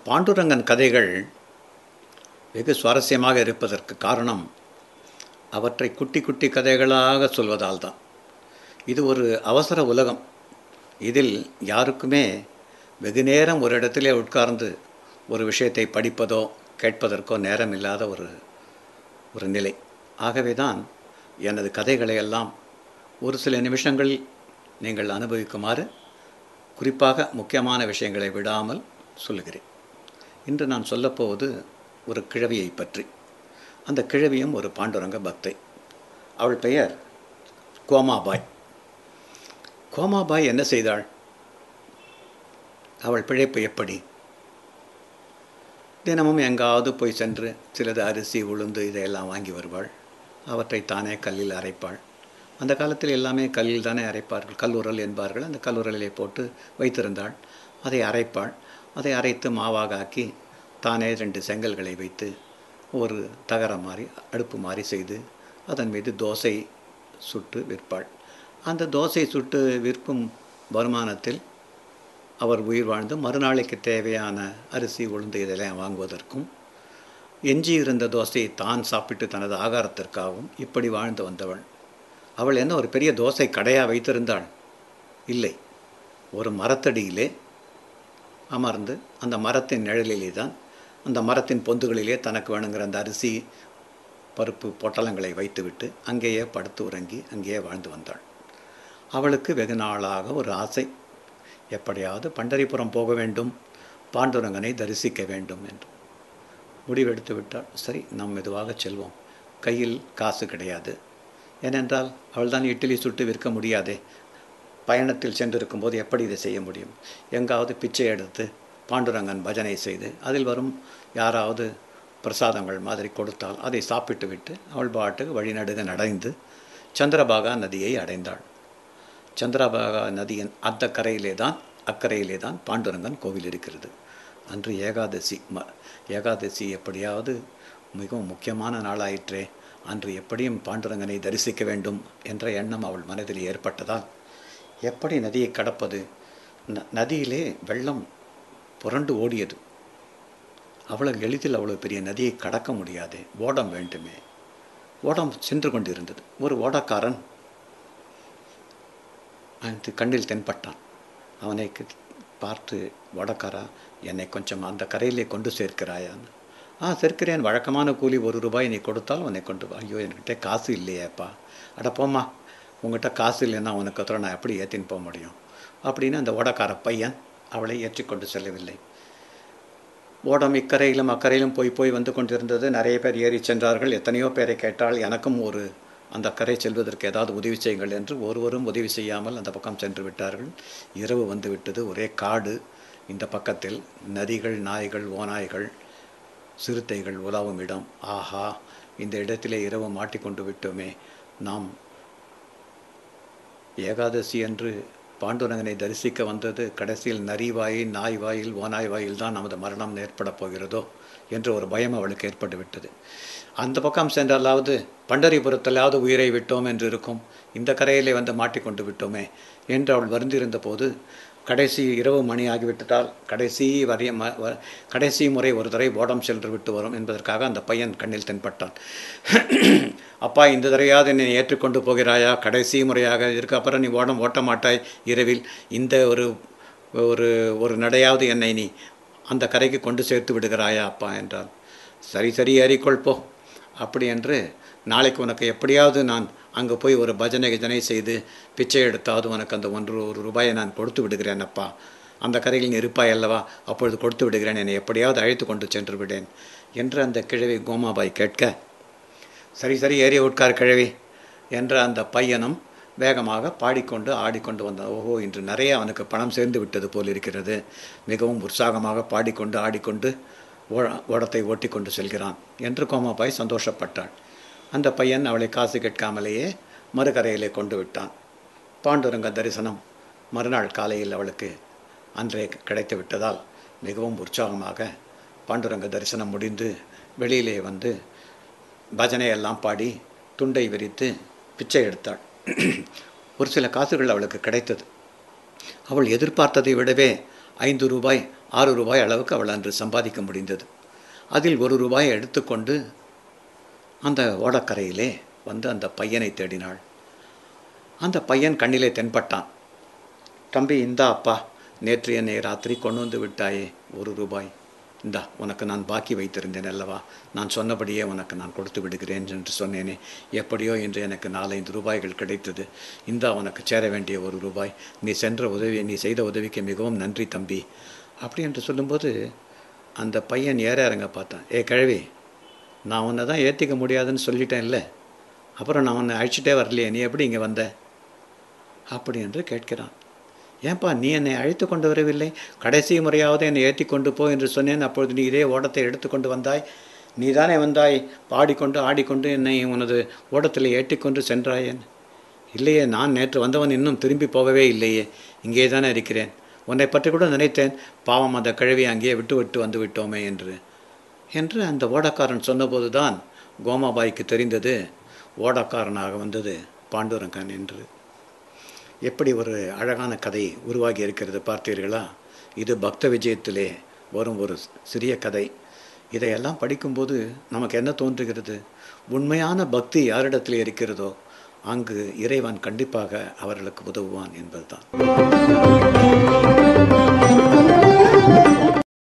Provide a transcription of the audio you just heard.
பாண்டுரங்கன் கதைகள் வெகு சுவாரஸ்யமாக இருப்பதற்கு காரணம் அவற்றை குட்டி குட்டி கதைகளாக சொல்வதால் தான் இது ஒரு அவசர உலகம் இதில் யாருக்குமே வெகு நேரம் ஒரு இடத்திலே உட்கார்ந்து ஒரு விஷயத்தை படிப்பதோ கேட்பதற்கோ நேரம் இல்லாத ஒரு ஒரு நிலை ஆகவே தான் எனது கதைகளை எல்லாம் ஒரு சில நிமிஷங்களில் நீங்கள் அனுபவிக்குமாறு குறிப்பாக முக்கியமான விஷயங்களை விடாமல் சொல்லுகிறேன் இன்று நான் சொல்லப்போவது ஒரு கிழவியை பற்றி அந்த கிழவியும் ஒரு பாண்டுரங்க பக்தை அவள் பெயர் கோமாபாய் கோமாபாய் என்ன செய்தாள் அவள் பிழைப்பு எப்படி தினமும் எங்காவது போய் சென்று சிலது அரிசி உளுந்து இதையெல்லாம் வாங்கி வருவாள் அவற்றை தானே கல்லில் அரைப்பாள் அந்த காலத்தில் எல்லாமே கல்லில் தானே அரைப்பார்கள் கல்லுரல் என்பார்கள் அந்த கல்லுரலிலே போட்டு வைத்திருந்தாள் அதை அரைப்பாள் அதை அரைத்து மாவாக ஆக்கி தானே ரெண்டு செங்கல்களை வைத்து ஒரு தகரம் மாதிரி அடுப்பு மாதிரி செய்து அதன் மீது தோசை சுட்டு விற்பாள் அந்த தோசை சுட்டு விற்கும் வருமானத்தில் அவர் உயிர் வாழ்ந்து மறுநாளைக்கு தேவையான அரிசி உளுந்து இதெல்லாம் வாங்குவதற்கும் எஞ்சி இருந்த தோசையை தான் சாப்பிட்டு தனது ஆகாரத்திற்காகவும் இப்படி வாழ்ந்து வந்தவள் அவள் என்ன ஒரு பெரிய தோசை கடையாக வைத்திருந்தாள் இல்லை ஒரு மரத்தடியிலே அமர்ந்து அந்த மரத்தின் நிழலிலே தான் அந்த மரத்தின் பொந்துகளிலே தனக்கு வேணுங்கிற அந்த அரிசி பருப்பு பொட்டலங்களை வைத்துவிட்டு அங்கேயே படுத்து உறங்கி அங்கேயே வாழ்ந்து வந்தாள் அவளுக்கு வெகு நாளாக ஒரு ஆசை எப்படியாவது பண்டரிபுரம் போக வேண்டும் பாண்டுரங்கனை தரிசிக்க வேண்டும் என்று முடிவெடுத்து விட்டாள் சரி நாம் மெதுவாக செல்வோம் கையில் காசு கிடையாது ஏனென்றால் அவள்தான் இட்லி சுட்டு விற்க முடியாதே பயணத்தில் சென்றிருக்கும்போது எப்படி இதை செய்ய முடியும் எங்காவது பிச்சை எடுத்து பாண்டுரங்கன் பஜனை செய்து அதில் வரும் யாராவது பிரசாதங்கள் மாதிரி கொடுத்தால் அதை சாப்பிட்டு விட்டு அவள் பாட்டுக்கு வழிநடுக நடந்து சந்திரபாகா நதியை அடைந்தாள் சந்திரபாகா நதியின் அந்த கரையிலே தான் அக்கறையிலே தான் பாண்டுரங்கன் கோவில் இருக்கிறது அன்று ஏகாதசி ம ஏகாதசி எப்படியாவது மிகவும் முக்கியமான நாளாயிற்றே அன்று எப்படியும் பாண்டுரங்கனை தரிசிக்க வேண்டும் என்ற எண்ணம் அவள் மனதில் ஏற்பட்டதால் எப்படி நதியை கடப்பது ந நதியிலே வெள்ளம் புரண்டு ஓடியது அவ்வளவு எளிதில் அவ்வளவு பெரிய நதியை கடக்க முடியாது ஓடம் வேண்டுமே ஓடம் சென்று கொண்டிருந்தது ஒரு ஓடக்காரன் அந்த கண்ணில் தென்பட்டான் அவனை பார்த்து ஓடக்காரா என்னை கொஞ்சம் அந்த கரையிலே கொண்டு சேர்க்கிறாயான்னு ஆ சேர்க்கிறேன் வழக்கமான கூலி ஒரு ரூபாய் நீ கொடுத்தால் உன்னை கொண்டு வா ஐயோ என்கிட்ட காசு இல்லையேப்பா அட போம்மா உங்கள்கிட்ட காசு இல்லைன்னா உனக்கு அப்புறம் நான் எப்படி ஏற்றின்னு போக முடியும் அப்படின்னு அந்த ஓடக்கார பையன் அவளை ஏற்றிக்கொண்டு செல்லவில்லை ஓடம் இக்கரையிலும் அக்கறையிலும் போய் போய் வந்து கொண்டிருந்தது நிறைய பேர் ஏறி சென்றார்கள் எத்தனையோ பேரை கேட்டால் எனக்கும் ஒரு அந்த கரை செல்வதற்கு ஏதாவது உதவி செய்யுங்கள் என்று ஒருவரும் உதவி செய்யாமல் அந்த பக்கம் சென்று விட்டார்கள் இரவு வந்து விட்டது ஒரே காடு இந்த பக்கத்தில் நதிகள் நாய்கள் ஓநாய்கள் சிறுத்தைகள் உலாவும் இடம் ஆஹா இந்த இடத்திலே இரவு மாட்டிக்கொண்டு விட்டோமே நாம் ஏகாதசி என்று பாண்டுரங்கனை தரிசிக்க வந்தது கடைசியில் நரி வாயில் நாய் வாயில் ஓநாய் வாயில் தான் நமது மரணம் ஏற்படப் போகிறதோ என்ற ஒரு பயம் அவளுக்கு ஏற்பட்டு விட்டது அந்த பக்கம் சென்றாலாவது பண்டரிபுரத்திலாவது உயிரை விட்டோம் என்று இருக்கும் இந்த கரையிலே வந்து மாட்டிக்கொண்டு விட்டோமே என்று அவள் வருந்திருந்த போது கடைசி இரவு மணி ஆகிவிட்டதால் கடைசி வரைய ம கடைசி முறை ஒரு தடவை ஓடம் சென்று விட்டு வரும் என்பதற்காக அந்த பையன் கண்ணில் தென்பட்டான் அப்பா இந்த தடவையாவது என்னை ஏற்றுக்கொண்டு போகிறாயா கடைசி முறையாக இருக்க அப்புறம் நீ ஓடம் ஓட்ட மாட்டாய் இரவில் இந்த ஒரு ஒரு ஒரு நடையாவது என்னை நீ அந்த கரைக்கு கொண்டு சேர்த்து விடுகிறாயா அப்பா என்றால் சரி சரி ஏறிக்கொள் போ அப்படி என்று நாளைக்கு உனக்கு எப்படியாவது நான் அங்கே போய் ஒரு பஜனை கிஜனை செய்து பிச்சை எடுத்தாவது உனக்கு அந்த ஒன்று ஒரு ரூபாயை நான் கொடுத்து விடுகிறேன் அப்பா அந்த கரையில் நீ இருப்பாய் அல்லவா அப்பொழுது கொடுத்து விடுகிறேன் என்னை எப்படியாவது அழைத்து கொண்டு சென்று விடேன் என்று அந்த கிழவி கோமாபாய் கேட்க சரி சரி ஏறி உட்கார் கிழவி என்ற அந்த பையனும் வேகமாக பாடிக்கொண்டு ஆடிக்கொண்டு வந்தான் ஓஹோ இன்று நிறைய அவனுக்கு பணம் சேர்ந்து விட்டது போல் இருக்கிறது மிகவும் உற்சாகமாக பாடிக்கொண்டு ஆடிக்கொண்டு ஓடத்தை ஓட்டி கொண்டு செல்கிறான் என்று கோமாபாய் சந்தோஷப்பட்டாள் அந்த பையன் அவளை காசு கேட்காமலேயே மறுகரையிலே கொண்டு விட்டான் பாண்டுரங்க தரிசனம் மறுநாள் காலையில் அவளுக்கு அன்றே கிடைத்து விட்டதால் மிகவும் உற்சாகமாக பாண்டுரங்க தரிசனம் முடிந்து வெளியிலே வந்து பஜனையெல்லாம் பாடி துண்டை விரித்து பிச்சை எடுத்தாள் ஒரு சில காசுகள் அவளுக்கு கிடைத்தது அவள் எதிர்பார்த்ததை விடவே ஐந்து ரூபாய் ஆறு ரூபாய் அளவுக்கு அவள் அன்று சம்பாதிக்க முடிந்தது அதில் ஒரு ரூபாயை எடுத்துக்கொண்டு அந்த ஓடக்கரையிலே வந்து அந்த பையனை தேடினாள் அந்த பையன் கண்ணிலே தென்பட்டான் தம்பி இந்தா அப்பா நேற்று என்னை ராத்திரி கொண்டு வந்து விட்டாயே ஒரு ரூபாய் இந்தா உனக்கு நான் பாக்கி வைத்திருந்தேன் அல்லவா நான் சொன்னபடியே உனக்கு நான் கொடுத்து விடுகிறேன் என்று சொன்னேனே எப்படியோ இன்று எனக்கு நாலஞ்சு ரூபாய்கள் கிடைத்தது இந்தா உனக்கு சேர வேண்டிய ஒரு ரூபாய் நீ சென்ற உதவி நீ செய்த உதவிக்கு மிகவும் நன்றி தம்பி அப்படி என்று சொல்லும்போது அந்த பையன் ஏற இறங்க பார்த்தான் ஏ கிழவி நான் உன்னை தான் ஏற்றிக்க முடியாதுன்னு சொல்லிட்டேன்ல அப்புறம் நான் உன்னை அழைச்சிட்டே வரலையே நீ எப்படி இங்கே வந்த அப்படி என்று கேட்கிறான் ஏன்பா நீ என்னை அழைத்து கொண்டு வரவில்லை கடைசி முறையாவது என்னை ஏற்றி கொண்டு போ என்று சொன்னேன் அப்பொழுது நீ இதே ஓடத்தை எடுத்துக்கொண்டு வந்தாய் நீதானே வந்தாய் பாடிக்கொண்டு ஆடிக்கொண்டு என்னை உனது ஓடத்தில் ஏற்றிக்கொண்டு சென்றாயேன் இல்லையே நான் நேற்று வந்தவன் இன்னும் திரும்பி போகவே இல்லையே இங்கே தானே இருக்கிறேன் உன்னை பற்றி கூட நினைத்தேன் பாவம் அந்த கிழவி அங்கேயே விட்டு விட்டு வந்து விட்டோமே என்று என்று அந்த ஓடக்காரன் சொன்னபோது தான் கோமாபாய்க்கு தெரிந்தது ஓடக்காரனாக வந்தது பாண்டுரங்கன் என்று எப்படி ஒரு அழகான கதை உருவாகி இருக்கிறது பார்த்தீர்களா இது பக்த விஜயத்திலே வரும் ஒரு சிறிய கதை இதையெல்லாம் படிக்கும்போது நமக்கு என்ன தோன்றுகிறது உண்மையான பக்தி யாரிடத்தில் இருக்கிறதோ அங்கு இறைவன் கண்டிப்பாக அவர்களுக்கு உதவுவான் என்பதுதான்